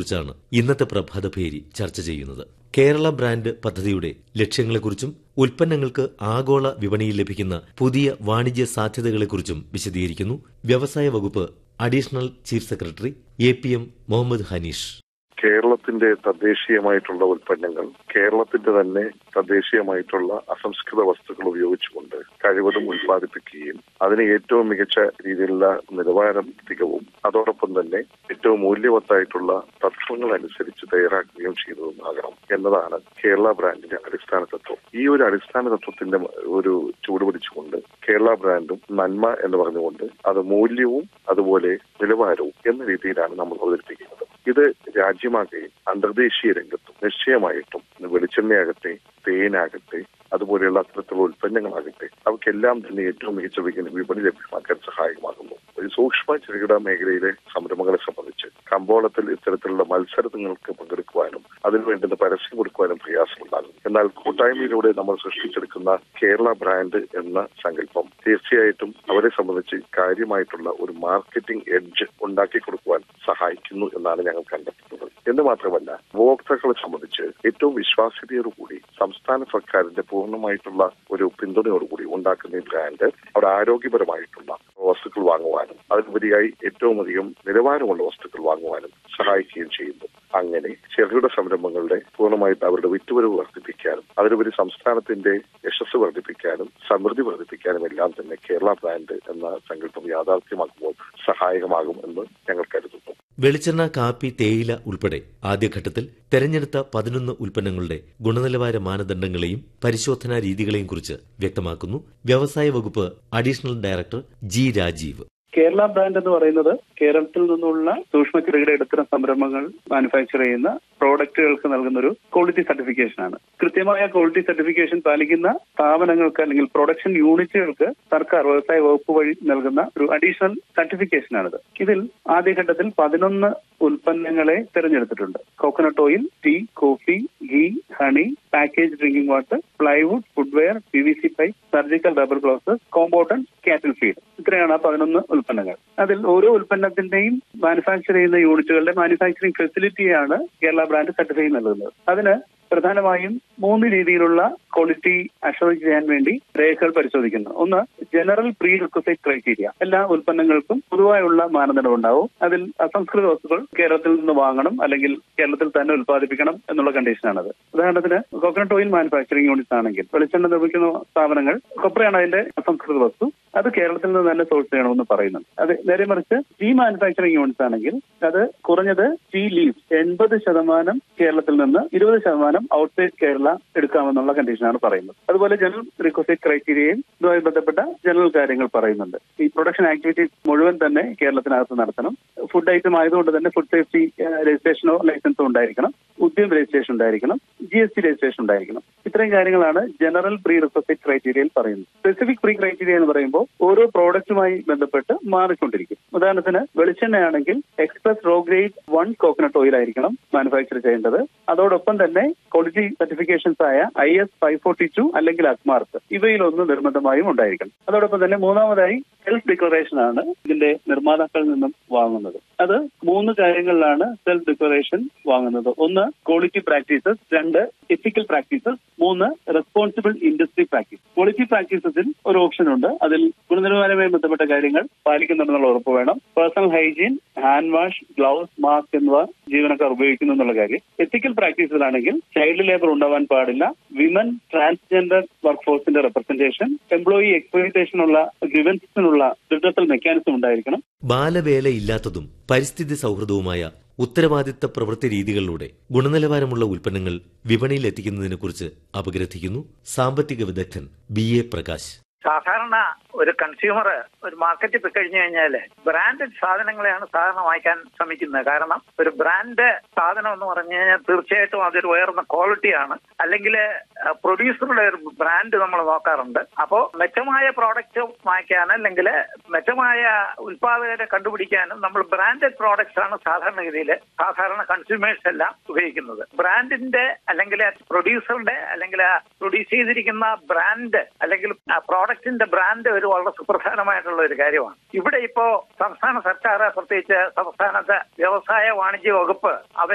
വിഷയത്തെക്കുറിച്ചാണ് ഇന്നത്തെ പ്രഭാതഭേരി ചർച്ച ചെയ്യുന്നത് കേരള ബ്രാൻഡ് പദ്ധതിയുടെ ലക്ഷ്യങ്ങളെക്കുറിച്ചും ഉൽപ്പന്നങ്ങൾക്ക് ആഗോള വിപണിയിൽ ലഭിക്കുന്ന പുതിയ വാണിജ്യ സാധ്യതകളെക്കുറിച്ചും വിശദീകരിക്കുന്നു വ്യവസായ വകുപ്പ് additional chief secretary A P M Muhammad Hanish കേരളത്തിന്റെ തദ്ദേശീയമായിട്ടുള്ള ഉൽപ്പന്നങ്ങൾ കേരളത്തിന്റെ തന്നെ തദ്ദേശീയമായിട്ടുള്ള അസംസ്കൃത വസ്തുക്കൾ ഉപയോഗിച്ചുകൊണ്ട് കഴിവതും ഉൽപ്പാദിപ്പിക്കുകയും അതിന് ഏറ്റവും മികച്ച രീതിയിലുള്ള നിലവാരം തികവും അതോടൊപ്പം തന്നെ ഏറ്റവും മൂല്യവത്തായിട്ടുള്ള തത്വങ്ങൾ അനുസരിച്ച് തയ്യാറാക്കുകയും ചെയ്തതുമാകണം എന്നതാണ് കേരള ബ്രാൻഡിന്റെ അടിസ്ഥാന തത്വം ഈ ഒരു അടിസ്ഥാന തത്വത്തിന്റെ ഒരു ചൂടുപിടിച്ചുകൊണ്ട് കേരള ബ്രാൻഡും നന്മ എന്ന് പറഞ്ഞുകൊണ്ട് അത് മൂല്യവും അതുപോലെ നിലവാരവും എന്ന രീതിയിലാണ് നമ്മൾ അവതരിപ്പിക്കുന്നത് ഇത് രാജ്യമാകെയും അന്തർദേശീയ രംഗത്തും നിശ്ചയമായിട്ടും വെളിച്ചെണ്ണയാകട്ടെ തേനാകട്ടെ അതുപോലെയുള്ള അത്തരത്തിലുള്ള ഉൽപ്പന്നങ്ങളാകട്ടെ അവയ്ക്കെല്ലാം തന്നെ ഏറ്റവും മികച്ച വിപണി ലഭ്യമാക്കാൻ സഹായകമാകുന്നു ഒരു സൂക്ഷ്മ ചെറുകിട മേഖലയിലെ സംരംഭങ്ങളെ സംബന്ധിച്ച് കമ്പോളത്തിൽ ഇത്തരത്തിലുള്ള മത്സരങ്ങൾക്ക് പങ്കെടുക്കുവാനും അതിനു വേണ്ടുന്ന പരസ്യം കൊടുക്കുവാനും പ്രയാസമുണ്ടാകും എന്നാൽ കൂട്ടായ്മയിലൂടെ നമ്മൾ സൃഷ്ടിച്ചെടുക്കുന്ന കേരള ബ്രാൻഡ് എന്ന സങ്കല്പം തീർച്ചയായിട്ടും അവരെ സംബന്ധിച്ച് കാര്യമായിട്ടുള്ള ഒരു മാർക്കറ്റിംഗ് എഡ്ജ് ഉണ്ടാക്കി കൊടുക്കുവാൻ സഹായിക്കുന്നു എന്നാണ് ഞങ്ങൾ കണ്ടെത്തുന്നത് എന്ന് മാത്രമല്ല ഉപഭോക്താക്കളെ സംബന്ധിച്ച് ഏറ്റവും വിശ്വാസ്യതയോടുകൂടി സംസ്ഥാന സർക്കാരിന്റെ പൂർണ്ണമായിട്ടുള്ള ഒരു പിന്തുണയോടുകൂടി ഉണ്ടാക്കുന്ന ഈ ബ്രാൻഡ് അവിടെ ആരോഗ്യപരമായിട്ടുള്ള വസ്തുക്കൾ വാങ്ങുവാനും അതിനുപരിയായി ഏറ്റവും അധികം നിലവാരമുള്ള വസ്തുക്കൾ വാങ്ങുവാനും സഹായിക്കുകയും ചെയ്യുന്നു അങ്ങനെ ചെറുകിട സംരംഭങ്ങളുടെ പൂർണ്ണമായിട്ട് അവരുടെ വിറ്റുവരവ് വർദ്ധിപ്പിക്കാനും അതിലുപരി സംസ്ഥാനത്തിന്റെ യശസ് വർദ്ധിപ്പിക്കാനും സമൃദ്ധി വർദ്ധിപ്പിക്കാനും എല്ലാം തന്നെ കേരള ബ്രാൻഡ് എന്ന സങ്കല്പം യാഥാർത്ഥ്യമാക്കുമ്പോൾ സഹായകമാകും എന്ന് ഞങ്ങൾ കരുതുന്നു വെളിച്ചെണ്ണ കാപ്പി തേയില ഉൾപ്പെടെ ആദ്യഘട്ടത്തിൽ തെരഞ്ഞെടുത്ത പതിനൊന്ന് ഉൽപ്പന്നങ്ങളുടെ ഗുണനിലവാര മാനദണ്ഡങ്ങളെയും പരിശോധനാ രീതികളെയും കുറിച്ച് വ്യക്തമാക്കുന്നു വ്യവസായ വകുപ്പ് additional director G Rajeev Kerala brand എന്ന് പറയുന്നത് കേരളത്തിൽ നിന്നുള്ള സൂക്ഷ്മ ചെറുകിട ഇടത്തരം സംരംഭങ്ങൾ മാനുഫാക്ചർ ചെയ്യുന്ന പ്രോഡക്റ്റുകൾക്ക് നൽകുന്ന ഒരു ക്വാളിറ്റി സർട്ടിഫിക്കേഷൻ ആണ് കൃത്യമായ ക്വാളിറ്റി സർട്ടിഫിക്കേഷൻ പാലിക്കുന്ന സ്ഥാപനങ്ങൾക്ക് അല്ലെങ്കിൽ പ്രൊഡക്ഷൻ യൂണിറ്റുകൾക്ക് സർക്കാർ വ്യവസായ വകുപ്പ് വഴി നൽകുന്ന ഒരു അഡീഷണൽ സർട്ടിഫിക്കേഷൻ ആണിത് ഇതിൽ ആദ്യഘട്ടത്തിൽ പതിനൊന്ന് ഉൽപ്പന്നങ്ങളെ തിരഞ്ഞെടുത്തിട്ടുണ്ട് coconut oil tea coffee ghee honey package drinking water plywood footwear P V C pipe surgical rubber gloves compounded cattle feed ഇത്രയാണ് ആ പതിനൊന്ന് ഉൽപ്പന്നങ്ങൾ അതിൽ ഓരോ ഉൽപ്പന്നത്തിന്റെയും മാനുഫാക്ചർ ചെയ്യുന്ന യൂണിറ്റുകളുടെ മാനുഫാക്ചറിംഗ് ഫെസിലിറ്റിയാണ് കേരള ബ്രാൻഡ് സർട്ടിഫൈ നൽകുന്നത് അതിന് പ്രധാനമായും മൂന്ന് രീതിയിലുള്ള ക്വാളിറ്റി അഷുർ ചെയ്യാൻ വേണ്ടി രേഖകൾ പരിശോധിക്കുന്നു ഒന്ന് ജനറൽ പ്രീ റിക്വസൈറ്റ് ക്രൈറ്റീരിയ എല്ലാ ഉൽപ്പന്നങ്ങൾക്കും പൊതുവായുള്ള മാനദണ്ഡം ഉണ്ടാവും അതിൽ അസംസ്കൃത വസ്തുക്കൾ കേരളത്തിൽ നിന്ന് വാങ്ങണം അല്ലെങ്കിൽ കേരളത്തിൽ തന്നെ ഉൽപ്പാദിപ്പിക്കണം എന്നുള്ള കണ്ടീഷനാണത് ഉദാഹരണത്തിന് കോക്കനട്ട് ഓയിൽ മാനുഫാക്ചറിംഗ് യൂണിറ്റ്സ് ആണെങ്കിൽ വെളിച്ചെണ്ണ നിർമ്മിക്കുന്ന സ്ഥാപനങ്ങൾ കൊപ്രയാണ് അതിന്റെ അസംസ്കൃത വസ്തു അത് കേരളത്തിൽ നിന്ന് തന്നെ സോഴ്സ് ചെയ്യണമെന്ന് പറയുന്നുണ്ട് അത് നേരെ മറിച്ച് ടീ മാനുഫാക്ചറിംഗ് യൂണിറ്റ്സ് ആണെങ്കിൽ അത് കുറഞ്ഞത് ടീ ലീവ്സ് എൺപത് ശതമാനം കേരളത്തിൽ നിന്ന് ഇരുപത് ശതമാനം ഔട്ട്സൈഡ് കേരള എടുക്കാമെന്നുള്ള കണ്ടീഷനാണ് പറയുന്നത് അതുപോലെ ജനറൽ റിക്വസൈറ്റ് ക്രൈറ്റീരിയയും ഇതുമായി ബന്ധപ്പെട്ട ജനറൽ കാര്യങ്ങൾ പറയുന്നുണ്ട് ഈ പ്രൊഡക്ഷൻ ആക്ടിവിറ്റീസ് മുഴുവൻ തന്നെ കേരളത്തിനകത്ത് നടത്തണം ഫുഡ് ഐറ്റം ആയതുകൊണ്ട് തന്നെ ഫുഡ് സേഫ്റ്റി രജിസ്ട്രേഷനോ ലൈസൻസോ ഉണ്ടായിരിക്കണം ഉദ്യം രജിസ്ട്രേഷൻ ഉണ്ടായിരിക്കണം ജി എസ് ടി രജിസ്ട്രേഷൻ ഉണ്ടായിരിക്കണം ഇത്രയും കാര്യങ്ങളാണ് ജനറൽ പ്രീ റിക്വസൈറ്റ് ക്രൈറ്റീരിയയിൽ പറയുന്നത് സ്പെസിഫിക് പ്രീ ക്രൈറ്റീരിയ എന്ന് പറയുമ്പോൾ ഓരോ പ്രോഡക്റ്റുമായി ബന്ധപ്പെട്ട് മാറിക്കൊണ്ടിരിക്കും ഉദാഹരണത്തിന് വെളിച്ചെണ്ണയാണെങ്കിൽ express raw grade one coconut oil ആയിരിക്കണം മാനുഫാക്ചർ ചെയ്യേണ്ടത് അതോടൊപ്പം തന്നെ ക്വാളിറ്റി സർട്ടിഫിക്കേഷൻസ് ആയ I S five forty two അല്ലെങ്കിൽ അക്മാർക്ക് ഇവയിലൊന്ന് നിർബന്ധമായും ഉണ്ടായിരിക്കണം അതോടൊപ്പം തന്നെ മൂന്നാമതായി സെൽഫ് ഡിക്ലറേഷൻ ആണ് ഇതിന്റെ നിർമ്മാതാക്കളിൽ നിന്നും വാങ്ങുന്നത് അത് മൂന്ന് കാര്യങ്ങളിലാണ് സെൽഫ് ഡിക്ലറേഷൻ വാങ്ങുന്നത് ഒന്ന് ക്വാളിറ്റി പ്രാക്ടീസസ് രണ്ട് എത്തിക്കൽ പ്രാക്ടീസസ് മൂന്ന് റെസ്പോൺസിബിൾ ഇൻഡസ്ട്രി പ്രാക്ടീസ് ക്വാളിറ്റി പ്രാക്ടീസസിൽ ഒരു ഓപ്ഷൻ ഉണ്ട് അതിൽ ഗുണനിലവാരവുമായി ബന്ധപ്പെട്ട കാര്യങ്ങൾ പാലിക്കുന്നുണ്ടെന്നുള്ള ഉറപ്പ് വേണം personal hygiene hand wash glove mask എന്നിവ ജീവനക്കാർ ഉപയോഗിക്കുന്നു എന്നുള്ള കാര്യം എത്തിക്കൽ പ്രാക്ടീസിലാണെങ്കിൽ ചൈൽഡ് ലേബർ ഉണ്ടാവാൻ പാടില്ല വിമൻ ട്രാൻസ്ജെൻഡർ വർക്ക് ഫോഴ്സിന്റെ റെപ്രസെന്റേഷൻ എംപ്ലോയി എക്സ്പ്ലോയിറ്റേഷനുള്ള ഗ്രിവൻസിനുള്ള ഡിജിറ്റൽ മെക്കാനിസം ഉണ്ടായിരിക്കണം ബാലവേലയില്ലാത്തതും പരിസ്ഥിതി സൗഹൃദവുമായ ഉത്തരവാദിത്ത പ്രവൃത്തി രീതികളിലൂടെ ഗുണനിലവാരമുള്ള ഉൽപ്പന്നങ്ങൾ വിപണിയിൽ എത്തിക്കുന്നതിനെക്കുറിച്ച് അപഗ്രഥിക്കുന്നു സാമ്പത്തിക വിദഗ്ധൻ ബി എ പ്രകാശ് സാധാരണ ഒരു കൺസ്യൂമർ ഒരു മാർക്കറ്റിൽ പോയി കഴിഞ്ഞു കഴിഞ്ഞാൽ ബ്രാൻഡഡ് സാധനങ്ങളെയാണ് സാധാരണ വാങ്ങിക്കാൻ ശ്രമിക്കുന്നത് കാരണം ഒരു ബ്രാൻഡ് സാധനം എന്ന് പറഞ്ഞു കഴിഞ്ഞാൽ തീർച്ചയായിട്ടും അതൊരു ഉയർന്ന ക്വാളിറ്റിയാണ് അല്ലെങ്കിൽ പ്രൊഡ്യൂസറുടെ ഒരു ബ്രാൻഡ് നമ്മൾ നോക്കാറുണ്ട് അപ്പോൾ മെച്ചമായ പ്രോഡക്റ്റ് വാങ്ങിക്കാൻ അല്ലെങ്കിൽ മെച്ചമായ ഉൽപാദകരെ കണ്ടുപിടിക്കാനും നമ്മൾ ബ്രാൻഡഡ് പ്രോഡക്ട്സ് ആണ് സാധാരണഗതിയിൽ സാധാരണ കൺസ്യൂമേഴ്സ് എല്ലാം ഉപയോഗിക്കുന്നത് ബ്രാൻഡിന്റെ അല്ലെങ്കിൽ പ്രൊഡ്യൂസറുടെ അല്ലെങ്കിൽ പ്രൊഡ്യൂസ് ചെയ്തിരിക്കുന്ന ബ്രാൻഡ് അല്ലെങ്കിൽ പ്രോഡക്റ്റിന്റെ ബ്രാൻഡ് ഒരു വളരെ സുപ്രധാനമായിട്ടുള്ള ഒരു കാര്യമാണ് ഇവിടെ ഇപ്പോ സംസ്ഥാന സർക്കാർ പ്രത്യേകിച്ച് സംസ്ഥാനത്തെ വ്യവസായ വാണിജ്യ വകുപ്പ് അവർ